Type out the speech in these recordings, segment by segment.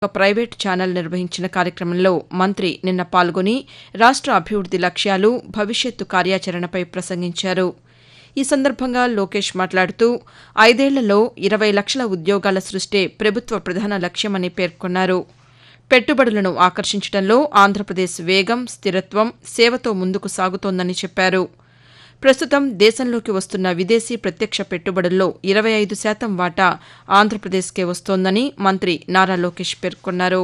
ఒక private channel నిర్వహించిన కార్యక్రమంలో మంత్రి నిన్న పాల్గొని రాష్ట అభివృద్ది లక్ష్యాలు భవిష్యత్తు కార్యాచరణపై ప్రసంగించారు ఈ సందర్భంగా లోకేష్ మాట్లాడుతూ ఐదేళ్లలో ఇరవై లక్షల ఉద్యోగాల సృష్టే ప్రభుత్వ ప్రధాన లక్ష్యమని పేర్కొన్నారు పెట్టుబడులను ఆకర్షించడంలో ఆంధ్రప్రదేశ్ వేగం స్థిరత్వం సేవతో ముందుకు సాగుతోందని చెప్పారు ప్రస్తుతం దేశంలోకి వస్తున్న విదేశీ ప్రత్యక్ష పెట్టుబడుల్లో ఇరవై ఐదు శాతం వాటా ఆంధ్రప్రదేశ్కే వస్తోందని మంత్రి నారా లోకేష్ పేర్కొన్నారు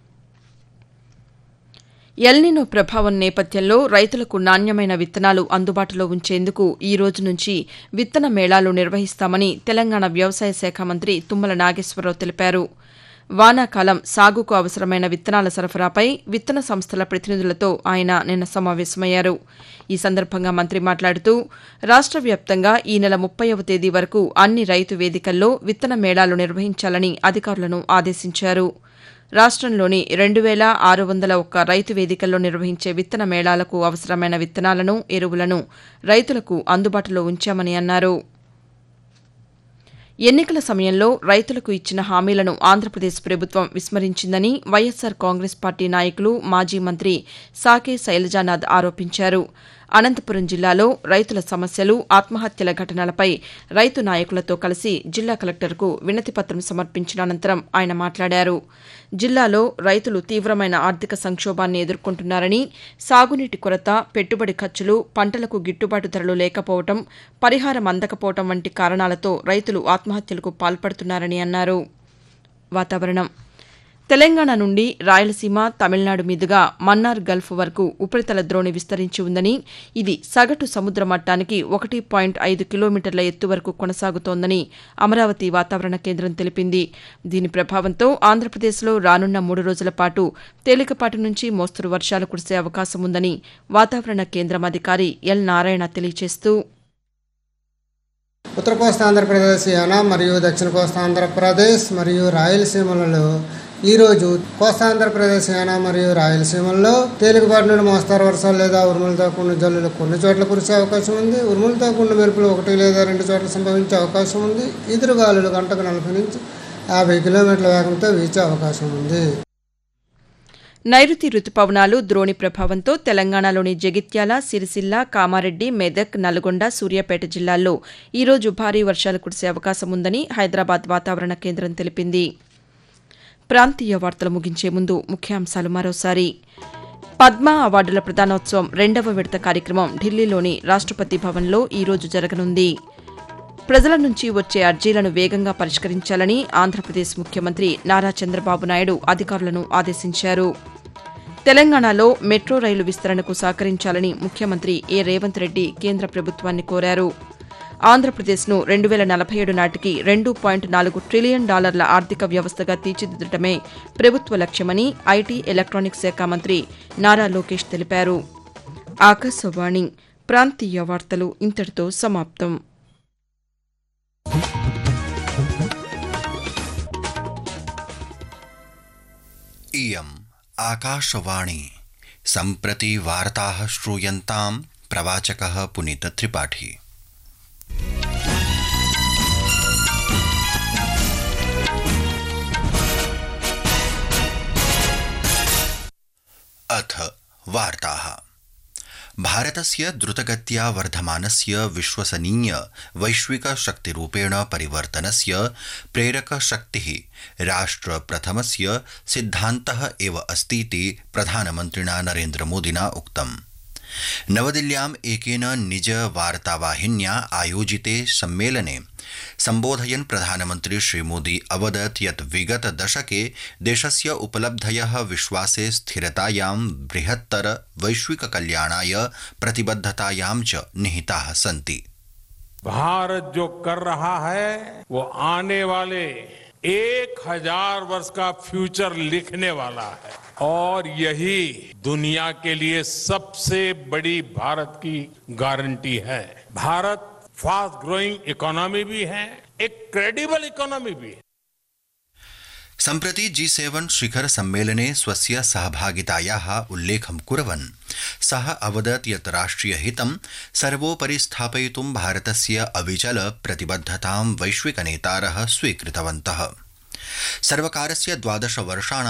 ఎల్నినో ప్రభావం నేపథ్యంలో రైతులకు నాణ్యమైన విత్తనాలు అందుబాటులో ఉంచేందుకు ఈ రోజు నుంచి విత్తన మేళాలు నిర్వహిస్తామని తెలంగాణ వ్యవసాయ శాఖ మంత్రి తుమ్మల నాగేశ్వరరావు తెలిపారు వానాకాలం సాగుకు అవసరమైన విత్తనాల సరఫరాపై విత్తన సంస్థల ప్రతినిధులతో ఆయన నిన్న సమావేశమయ్యారు ఈ సందర్భంగా మంత్రి మాట్లాడుతూ రాష్ట వ్యాప్తంగా ఈ నెల ముప్పైవ తేదీ వరకు అన్ని రైతు వేదికల్లో విత్తన మేళాలు నిర్వహించాలని అధికారులను ఆదేశించారు రాష్టంలోని రెండు వేల ఆరు వందల ఒక్క రైతు వేదికల్లో నిర్వహించే విత్తన మేళాలకు అవసరమైన విత్తనాలను ఎరువులను రైతులకు అందుబాటులో ఉంచామని అన్నారు ఎన్నికల సమయంలో రైతులకు ఇచ్చిన హామీలను ఆంధ్రప్రదేశ్ ప్రభుత్వం విస్మరించిందని వైఎస్సార్ కాంగ్రెస్ పార్టీ నాయకులు మాజీ మంత్రి సాకే శైలజానాథ్ ఆరోపించారు అనంతపురం జిల్లాలో రైతుల సమస్యలు ఆత్మహత్యల ఘటనలపై రైతు నాయకులతో కలిసి జిల్లా కలెక్టర్కు వినతిపత్రం సమర్పించిన అనంతరం ఆయన మాట్లాడారు జిల్లాలో రైతులు తీవ్రమైన ఆర్థిక సంక్షోభాన్ని ఎదుర్కొంటున్నారని సాగునీటి కొరత పెట్టుబడి ఖర్చులు పంటలకు గిట్టుబాటు ధరలు లేకపోవడం పరిహారం అందకపోవడం వంటి కారణాలతో రైతులు ఆత్మహత్యలకు పాల్పడుతున్నారని అన్నారు వాతావరణం తెలంగాణ నుండి రాయలసీమ తమిళనాడు మీదుగా మన్నార్ గల్ఫ్ వరకు ఉపరితల ద్రోణి విస్తరించి ఉందని ఇది సగటు సముద్ర మట్టానికి ఒకటి పాయింట్ ఐదు కిలోమీటర్ల ఎత్తు వరకు కొనసాగుతోందని అమరావతి వాతావరణ కేంద్రం తెలిపింది దీని ప్రభావంతో ఆంధ్రప్రదేశ్లో రానున్న మూడు రోజుల పాటు తేలికపాటి నుంచి మోస్తరు వర్షాలు కురిసే అవకాశం ఉందని వాతావరణ కేంద్రం అధికారి ఎల్ నారాయణ తెలియజేస్తూ ఉత్తర కోస్తా ఆంధ్రప్రదేశ్ యానా మరియు దక్షిణ కోస్తా ఆంధ్రప్రదేశ్ మరియు రాయలసీమలలో ఈరోజు కోస్తా ఆంధ్రప్రదేశ్ యానా మరియు రాయలసీమల్లో తేలికపాటి నుండి మోస్తారు వర్షాలు లేదా ఉరుములతో కూడిన జల్లులు కొన్ని చోట్ల కురిసే అవకాశం ఉంది ఉరుములతో కూడిన మెరుపులు ఒకటి లేదా రెండు చోట్ల సంభవించే అవకాశం ఉంది ఎదురుగాలులు గంటకు నలభై నుంచి యాభై కిలోమీటర్ల వేగంతో వీచే అవకాశం ఉంది నైరుతి రుతుపవనాలు ద్రోణి ప్రభావంతో తెలంగాణలోని జగిత్యాల సిరిసిల్ల కామారెడ్డి మెదక్ నల్గొండ సూర్యాపేట జిల్లాల్లో ఈరోజు భారీ వర్షాలు కురిసే అవకాశం ఉందని హైదరాబాద్ వాతావరణ కేంద్రం తెలిపింది ప్రాంతీయ వార్తలు ముగించే ముందు ముఖ్యాంశాలు మరోసారి పద్మ అవార్డుల ప్రదానోత్సవం రెండవ విడత కార్యక్రమం ఢిల్లీలోని రాష్టపతి భవన్లో ఈరోజు జరగనుంది ప్రజల నుంచి వచ్చే అర్జీలను వేగంగా పరిష్కరించాలని ఆంధ్రప్రదేశ్ ముఖ్యమంత్రి నారా చంద్రబాబు నాయుడు అధికారులను ఆదేశించారు తెలంగాణలో మెట్రో రైలు విస్తరణకు సహకరించాలని ముఖ్యమంత్రి ఏ రేవంత్ రెడ్డి కేంద్ర ప్రభుత్వాన్ని కోరారు ఆంధ్రప్రదేశ్ను రెండు వేల నలభై ఏడు నాటికి రెండు పాయింట్ నాలుగు ట్రిలియన్ డాలర్ల ఆర్థిక వ్యవస్థగా తీర్చిదిద్దడమే ప్రభుత్వ లక్ష్యమని ఐటీ ఎలక్ట్రానిక్స్ శాఖ మంత్రి నారా లోకేష్ తెలిపారు ఆకాశవాణి ప్రాంతీయ వార్తలు ఇంతటితో సమాప్తం इयम् आकाशवाणी सम्प्रति वार्ताः श्रूयन्तां प्रवाचकः पुनीतत्रिपाठी अथ वार्ताः भारतस्य द्रुतगत्या वर्धमानस्य विश्वसनीय वैश्विकशक्तिरूपेण परिवर्तनस्य प्रेरकशक्तिः राष्ट्रप्रथमस्य सिद्धान्तः एव अस्तीति प्रधानमन्त्रिणा नरेन्द्रमोदिना उक्तम् नवदिल्ल्याम् एकेन निज वार्तावाहिन्या आयोजिते सम्मेलने सम्बोधयन् प्रधानमन्त्री श्रीमोदी अवदत् यत् विगत दशके देशस्य उपलब्धयः विश्वासे स्थिरतायां बृहत्तर वैश्विक कल्याणाय प्रतिबद्धतायां च निहिताः सन्ति भारत जो कर रहा है वो आने वाले एक हजार वर्ष का फ्यूचर लिखने वाला है और यही दुनिया के लिए सबसे बड़ी भारत की गारंटी है भारत फास्ट ग्रोइंग इकोनॉमी भी है एक क्रेडिबल इकोनॉमी भी है सम्प्रति जी सेवन शिखर सम्मेलने स्वस्य सहभागितायाः उल्लेखं कुर्वन् सः अवदत् यत् राष्ट्रियहितं सर्वोपरि स्थापयितुं भारतस्य अविचल प्रतिबद्धतां वैश्विकनेतारः स्वीकृतवन्तः सर्वकारस्य द्वादश वर्षाणां